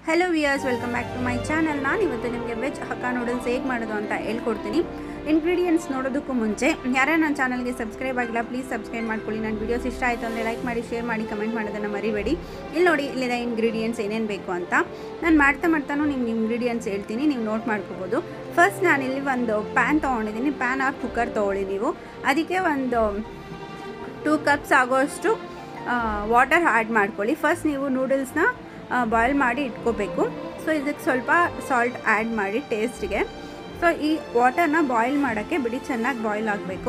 hello viewers welcome back to my channel ನಾನು ಇವತ್ತು ನಿಮಗೆ ವೆಜ್ ಹಕ್ಕ ನೂಡಲ್ಸ್ ಹೇಗೆ ಮಾಡೋದು ಅಂತ ಹೇಳ್ಕೊಡ್ತೀನಿ ಇಂಗ್ರೀಡಿಯೆಂಟ್ಸ್ ನೋಡೋದಕ್ಕೂ ಮುಂಚೆ ಯಾರೇ ನನ್ನ ಚಾನಲ್ಗೆ ಸಬ್ಸ್ಕ್ರೈಬ್ ಆಗಿಲ್ಲ ಪ್ಲೀಸ್ ಸಬ್ಸ್ಕ್ರೈಬ್ ಮಾಡ್ಕೊಳ್ಳಿ ನನ್ನ ವೀಡಿಯೋಸ್ ಇಷ್ಟ ಆಯಿತು ಅಂದರೆ ಲೈಕ್ ಮಾಡಿ ಶೇರ್ ಮಾಡಿ ಕಮೆಂಟ್ ಮಾಡೋದನ್ನು ಮರಿಬೇಡಿ ಇಲ್ಲಿ ನೋಡಿ ಇಲ್ಲಿದೆ ಇಂಗ್ರೀಡಿಯೆಂಟ್ಸ್ ಏನೇನು ಬೇಕು ಅಂತ ನಾನು ಮಾಡ್ತಾ ಮಾಡ್ತಾನೂ ನಿಮ್ಗೆ ಇಂಗ್ರೀಡಿಯೆಂಟ್ಸ್ ಹೇಳ್ತೀನಿ ನೀವು ನೋಟ್ ಮಾಡ್ಕೋಬೋದು ಫಸ್ಟ್ ನಾನಿಲ್ಲಿ ಒಂದು ಪ್ಯಾನ್ ತೊಗೊಂಡಿದ್ದೀನಿ ಪ್ಯಾನ್ ಹಾಕಿ ಕುಕ್ಕರ್ ತೊಗೊಳ್ಳಿ ನೀವು ಅದಕ್ಕೆ ಒಂದು ಟೂ ಕಪ್ಸ್ ಆಗೋಷ್ಟು ವಾಟರ್ ಆ್ಯಡ್ ಮಾಡ್ಕೊಳ್ಳಿ ಫಸ್ಟ್ ನೀವು ನೂಡಲ್ಸ್ನ ಬಾಯ್ಲ್ ಮಾಡಿ ಇಟ್ಕೋಬೇಕು ಸೊ ಇದಕ್ಕೆ ಸ್ವಲ್ಪ ಸಾಲ್ಟ್ ಆ್ಯಡ್ ಮಾಡಿ ಟೇಸ್ಟ್ಗೆ ಸೊ ಈ ವಾಟರ್ನ ಬಾಯ್ಲ್ ಮಾಡೋಕ್ಕೆ ಬಿಡಿ ಚೆನ್ನಾಗಿ ಬಾಯ್ಲ್ ಆಗಬೇಕು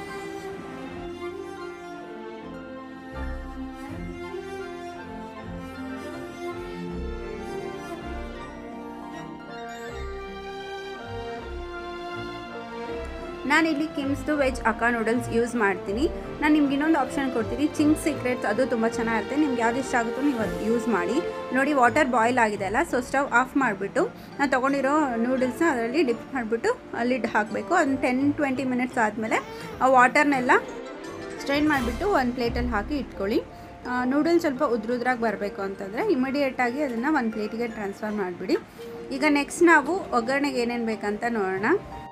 ನಾನಿಲ್ಲಿ ಕಿಮ್ಸ್ದು ವೆಜ್ ಅಕ್ಕ ನೂಡಲ್ಸ್ ಯೂಸ್ ಮಾಡ್ತೀನಿ ನಾನು ನಿಮ್ಗೆ ಇನ್ನೊಂದು ಆಪ್ಷನ್ ಕೊಡ್ತೀನಿ ಚಿಂಗ್ ಸೀಕ್ರೆಟ್ಸ್ ಅದು ತುಂಬ ಚೆನ್ನಾಗಿರುತ್ತೆ ನಿಮ್ಗೆ ಯಾವ್ದು ಇಷ್ಟ ಆಗುತ್ತೋ ನೀವು ಅದು ಯೂಸ್ ಮಾಡಿ ನೋಡಿ ವಾಟರ್ ಬಾಯ್ಲ್ ಆಗಿದೆ ಅಲ್ಲ ಸೊ ಸ್ಟವ್ ಆಫ್ ಮಾಡಿಬಿಟ್ಟು ನಾನು ತೊಗೊಂಡಿರೋ ನೂಡಲ್ಸ್ನ ಅದರಲ್ಲಿ ಡಿಪ್ ಮಾಡಿಬಿಟ್ಟು ಲಿಡ್ ಹಾಕಬೇಕು ಒಂದು ಟೆನ್ ಟ್ವೆಂಟಿ ಮಿನಿಟ್ಸ್ ಆದಮೇಲೆ ಆ ವಾಟರ್ನೆಲ್ಲ ಸ್ಟ್ರೈನ್ ಮಾಡಿಬಿಟ್ಟು ಒಂದು ಪ್ಲೇಟಲ್ಲಿ ಹಾಕಿ ಇಟ್ಕೊಳ್ಳಿ ನೂಡಲ್ಸ್ ಸ್ವಲ್ಪ ಉದ್ರುದ್ರಾಗಿ ಬರಬೇಕು ಅಂತಂದರೆ ಇಮಿಡಿಯೇಟಾಗಿ ಅದನ್ನು ಒಂದು ಪ್ಲೇಟಿಗೆ ಟ್ರಾನ್ಸ್ಫರ್ ಮಾಡಿಬಿಡಿ ಈಗ ನೆಕ್ಸ್ಟ್ ನಾವು ಒಗ್ಗರಣೆಗೆ ಏನೇನು ಬೇಕಂತ ನೋಡೋಣ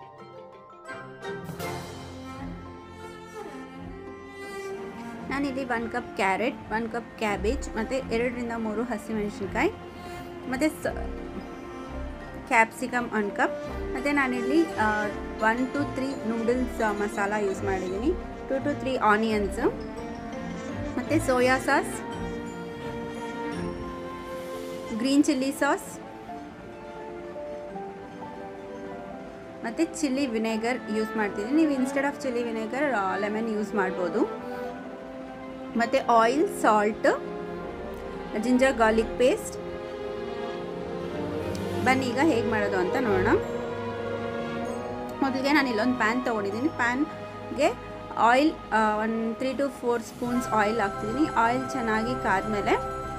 ನಾನಿಲ್ಲಿ ಒಂದು ಕಪ್ ಕ್ಯಾರೆಟ್ ಒಂದು ಕಪ್ ಕ್ಯಾಬೇಜ್ ಮತ್ತು ಎರಡರಿಂದ ಮೂರು ಹಸಿಮೆಣಸಿನ್ಕಾಯಿ ಮತ್ತು ಸ ಕ್ಯಾಪ್ಸಿಕಮ್ ಒಂದು ಕಪ್ ಮತ್ತು ನಾನಿಲ್ಲಿ one two three noodles masala use ಮಾಡಿದ್ದೀನಿ ಟು ಟು ತ್ರೀ ಆನಿಯನ್ಸು ಮತ್ತು soya sauce green chilli sauce ಮತ್ತು ಚಿಲ್ಲಿ ವಿನೆಗರ್ ಯೂಸ್ ಮಾಡ್ತಿದ್ದೀನಿ ನೀವು instead of chilli vinegar lemon use ಮಾಡ್ಬೋದು ಮತ್ತು oil salt ginger garlic paste ಬನ್ನಿ ಈಗ ಹೇಗೆ ಮಾಡೋದು ಅಂತ ನೋಡೋಣ ಮೊದಲಿಗೆ ನಾನು ಇಲ್ಲೊಂದು ಪ್ಯಾನ್ ತೊಗೊಂಡಿದ್ದೀನಿ ಪ್ಯಾನ್ಗೆ ಆಯಿಲ್ ಒಂದು three two four spoons oil ಹಾಕ್ತಿದ್ದೀನಿ ಆಯಿಲ್ ಚೆನ್ನಾಗಿ ಕಾದ್ಮೇಲೆ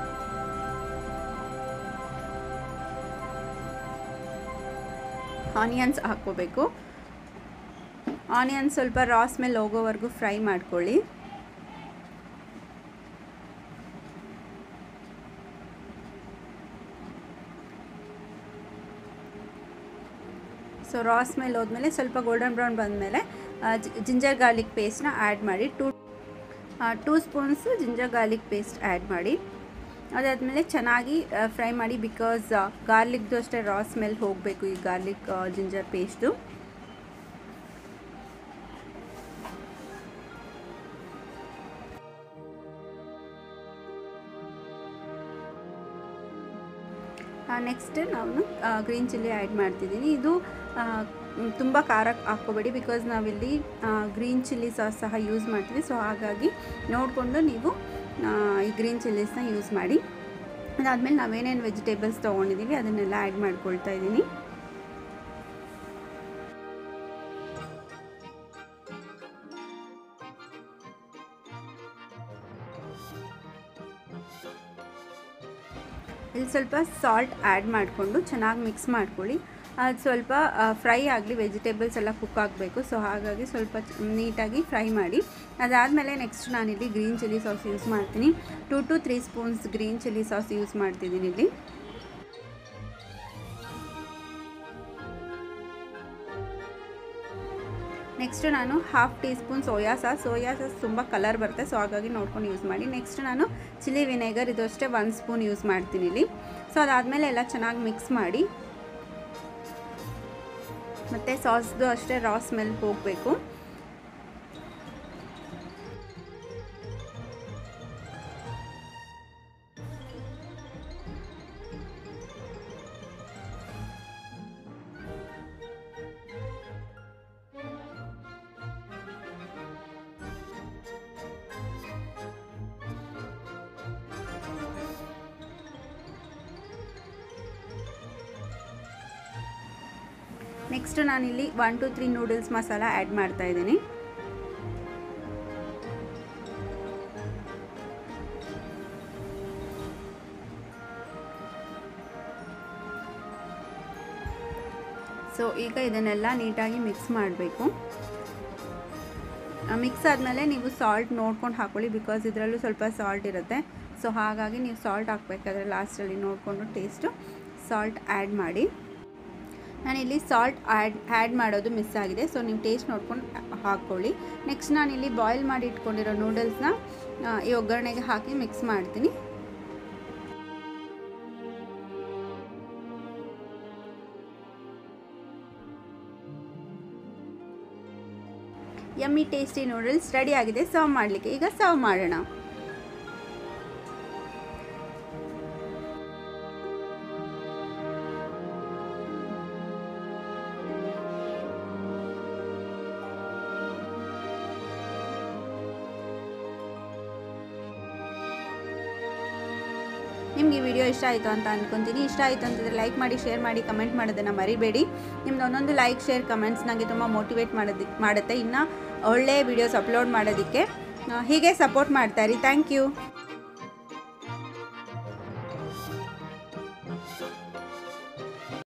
ಆನಿಯನ್ಸ್ ಹಾಕ್ಕೋಬೇಕು ಆನಿಯನ್ಸ್ ಸ್ವಲ್ಪ ರಾಸ್ ಮೇಲೆ ಹೋಗೋವರೆಗೂ ಫ್ರೈ ಮಾಡ್ಕೊಳ್ಳಿ ಸೊ ರಾಸ್ ಮೇಲೆ ಹೋದ್ಮೇಲೆ ಸ್ವಲ್ಪ ಗೋಲ್ಡನ್ ಬ್ರೌನ್ ಬಂದಮೇಲೆ ಜಿಂಜರ್ ಗಾರ್ಲಿಕ್ ಪೇಸ್ಟ್ನ ಆ್ಯಡ್ ಮಾಡಿ two two spoons ginger garlic paste add ಮಾಡಿ ಅದಾದಮೇಲೆ ಚೆನ್ನಾಗಿ ಫ್ರೈ ಮಾಡಿ ಬಿಕಾಸ್ ಗಾರ್ಲಿಕ್ದು ಅಷ್ಟೇ ರಾ ಸ್ಮೆಲ್ ಹೋಗಬೇಕು ಈ ಗಾರ್ಲಿಕ್ ಜಿಂಜರ್ ಪೇಸ್ಟು ನೆಕ್ಸ್ಟ್ ನಾನು ಗ್ರೀನ್ ಚಿಲ್ಲಿ ಆ್ಯಡ್ ಮಾಡ್ತಿದ್ದೀನಿ ಇದು ತುಂಬ ಖಾರ ಹಾಕ್ಕೋಬೇಡಿ ಬಿಕಾಸ್ ನಾವಿಲ್ಲಿ ಗ್ರೀನ್ ಚಿಲ್ಲಿ ಸಾಸ್ ಸಹ ಯೂಸ್ ಮಾಡ್ತೀವಿ ಸೊ ಹಾಗಾಗಿ ನೋಡಿಕೊಂಡು ನೀವು ಈ ಗ್ರೀನ್ ಚಿಲ್ಲೀಸ್ನ ಯೂಸ್ ಮಾಡಿ ಅದಾದಮೇಲೆ ನಾವೇನೇನು ವೆಜಿಟೇಬಲ್ಸ್ ತೊಗೊಂಡಿದ್ದೀವಿ ಅದನ್ನೆಲ್ಲ ಆ್ಯಡ್ ಮಾಡ್ಕೊಳ್ತಾ ಇದ್ದೀನಿ ಇಲ್ಲಿ ಸ್ವಲ್ಪ ಸಾಲ್ಟ್ ಆ್ಯಡ್ ಮಾಡಿಕೊಂಡು ಚೆನ್ನಾಗಿ ಮಿಕ್ಸ್ ಮಾಡ್ಕೊಳ್ಳಿ ಅದು ಸ್ವಲ್ಪ ಫ್ರೈ ಆಗಲಿ ವೆಜಿಟೇಬಲ್ಸ್ ಎಲ್ಲ ಕುಕ್ ಆಗಬೇಕು ಸೊ ಹಾಗಾಗಿ ಸ್ವಲ್ಪ ನೀಟಾಗಿ ಫ್ರೈ ಮಾಡಿ ಅದಾದಮೇಲೆ ನೆಕ್ಸ್ಟ್ ನಾನಿಲ್ಲಿ ಗ್ರೀನ್ ಚಿಲ್ಲಿ ಸಾಸ್ ಯೂಸ್ ಮಾಡ್ತೀನಿ two two three spoons green chilli sauce use ಮಾಡ್ತಿದ್ದೀನಿ ಇಲ್ಲಿ ನೆಕ್ಸ್ಟ್ ನಾನು half teaspoon soya sauce soya sauce ತುಂಬ ಕಲರ್ ಬರುತ್ತೆ ಸೊ ಹಾಗಾಗಿ ನೋಡ್ಕೊಂಡು ಯೂಸ್ ಮಾಡಿ ನೆಕ್ಸ್ಟ್ ನಾನು ಚಿಲ್ಲಿ ವಿನೆಗರ್ ಇದು ಅಷ್ಟೇ ಒಂದು ಸ್ಪೂನ್ ಯೂಸ್ ಮಾಡ್ತೀನಿ ಇಲ್ಲಿ ಸೊ ಅದಾದಮೇಲೆ ಎಲ್ಲ ಚೆನ್ನಾಗಿ ಮಿಕ್ಸ್ ಮಾಡಿ ಮತ್ತು ಸಾಸ್ದು ಅಷ್ಟೇ ರಾ ಸ್ಮೆಲ್ ಹೋಗಬೇಕು ನೆಕ್ಸ್ಟ್ ನಾನಿಲ್ಲಿ one two three noodles masala add ಮಾಡ್ತಾ ಇದ್ದೀನಿ ಸೊ ಈಗ ಇದನ್ನೆಲ್ಲ ನೀಟಾಗಿ ಮಿಕ್ಸ್ ಮಾಡಬೇಕು ಮಿಕ್ಸ್ ಆದಮೇಲೆ ನೀವು ಸಾಲ್ಟ್ ನೋಡ್ಕೊಂಡು ಹಾಕೊಳ್ಳಿ ಬಿಕಾಸ್ ಇದರಲ್ಲೂ ಸ್ವಲ್ಪ ಸಾಲ್ಟ್ ಇರುತ್ತೆ ಸೊ ಹಾಗಾಗಿ ನೀವು ಸಾಲ್ಟ್ ಹಾಕಬೇಕಾದ್ರೆ ಲಾಸ್ಟಲ್ಲಿ ನೋಡಿಕೊಂಡು ಟೇಸ್ಟು ಸಾಲ್ಟ್ ಆ್ಯಡ್ ಮಾಡಿ ನಾನಿಲ್ಲಿ ಸಾಲ್ಟ್ ಆ್ಯಡ್ ಆ್ಯಡ್ ಮಾಡೋದು ಮಿಸ್ ಆಗಿದೆ ಸೊ ನೀವು ಟೇಸ್ಟ್ ನೋಡ್ಕೊಂಡು ಹಾಕ್ಕೊಳ್ಳಿ ನೆಕ್ಸ್ಟ್ ನಾನಿಲ್ಲಿ ಬಾಯ್ಲ್ ಮಾಡಿ ಇಟ್ಕೊಂಡಿರೋ ನೂಡಲ್ಸ್ನ ಈ ಒಗ್ಗರಣೆಗೆ ಹಾಕಿ ಮಿಕ್ಸ್ ಮಾಡ್ತೀನಿ ಯಮ್ಮಿ ಟೇಸ್ಟಿ ನೂಡಲ್ಸ್ ರೆಡಿ ಆಗಿದೆ ಸರ್ವ್ ಮಾಡಲಿಕ್ಕೆ ಈಗ ಸರ್ವ್ ಮಾಡೋಣ ನಿಮಗೆ ಈ ವಿಡಿಯೋ ಇಷ್ಟ ಆಯಿತು ಅಂತ ಅಂದ್ಕೊತೀನಿ ಇಷ್ಟ ಆಯಿತು ಅಂತಂದರೆ ಲೈಕ್ ಮಾಡಿ ಶೇರ್ ಮಾಡಿ ಕಮೆಂಟ್ ಮಾಡೋದನ್ನು ಮರಿಬೇಡಿ ನಿಮ್ದು ಒಂದೊಂದು ಲೈಕ್ ಶೇರ್ ಕಮೆಂಟ್ಸ್ ನನಗೆ ತುಂಬ ಮೋಟಿವೇಟ್ ಮಾಡೋದಕ್ಕೆ ಮಾಡುತ್ತೆ ಇನ್ನು ಒಳ್ಳೆಯ ವಿಡಿಯೋಸ್ ಅಪ್ಲೋಡ್ ಮಾಡೋದಕ್ಕೆ ಹೀಗೆ ಸಪೋರ್ಟ್ ಮಾಡ್ತಾಯಿರಿ ಥ್ಯಾಂಕ್ ಯು